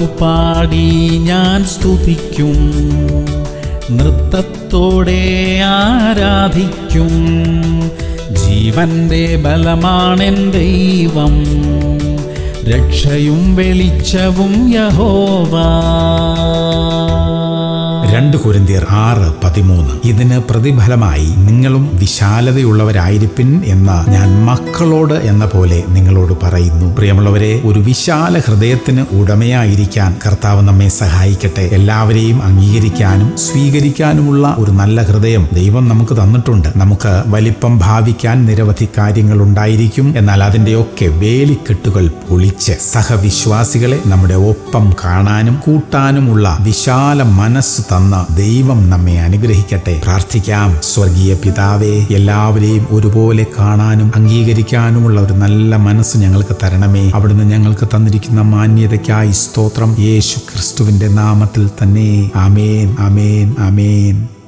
പാട്ടുപാടി ഞാൻ സ്തുതിക്കും നൃത്തത്തോടെ ആരാധിക്കും ജീവന്റെ ബലമാണെൻ ദൈവം രക്ഷയും വെളിച്ചവും യഹോവ രണ്ട് കുരിന്തിയർ ആറ് പതിമൂന്ന് ഇതിന് പ്രതിഫലമായി നിങ്ങളും വിശാലതയുള്ളവരായിരിപ്പിൻ എന്ന ഞാൻ മക്കളോട് എന്ന പോലെ നിങ്ങളോട് പറയുന്നു പ്രിയമുള്ളവരെ ഒരു വിശാല ഹൃദയത്തിന് ഉടമയായിരിക്കാൻ കർത്താവ് നമ്മെ സഹായിക്കട്ടെ എല്ലാവരെയും അംഗീകരിക്കാനും സ്വീകരിക്കാനുമുള്ള ഒരു നല്ല ഹൃദയം ദൈവം നമുക്ക് തന്നിട്ടുണ്ട് നമുക്ക് വലിപ്പം ഭാവിക്കാൻ നിരവധി കാര്യങ്ങൾ ഉണ്ടായിരിക്കും എന്നാൽ അതിൻ്റെയൊക്കെ വേലിക്കെട്ടുകൾ പൊളിച്ച് സഹവിശ്വാസികളെ നമ്മുടെ ഒപ്പം കാണാനും കൂട്ടാനുമുള്ള വിശാല മനസ്സ് തന്ന ദൈവം നമ്മെ അനുഗ്രഹിക്കട്ടെ പ്രാർത്ഥിക്കാം സ്വർഗീയ പിതാവേ എല്ലാവരെയും ഒരുപോലെ കാണാനും അംഗീകരിക്കാനുമുള്ള ഒരു നല്ല മനസ്സ് ഞങ്ങൾക്ക് തരണമേ അവിടുന്ന് ഞങ്ങൾക്ക് തന്നിരിക്കുന്ന മാന്യതയ്ക്കായി സ്തോത്രം യേശു ക്രിസ്തുവിന്റെ നാമത്തിൽ തന്നെ ആമേൻ ആമേൻ ആമേൻ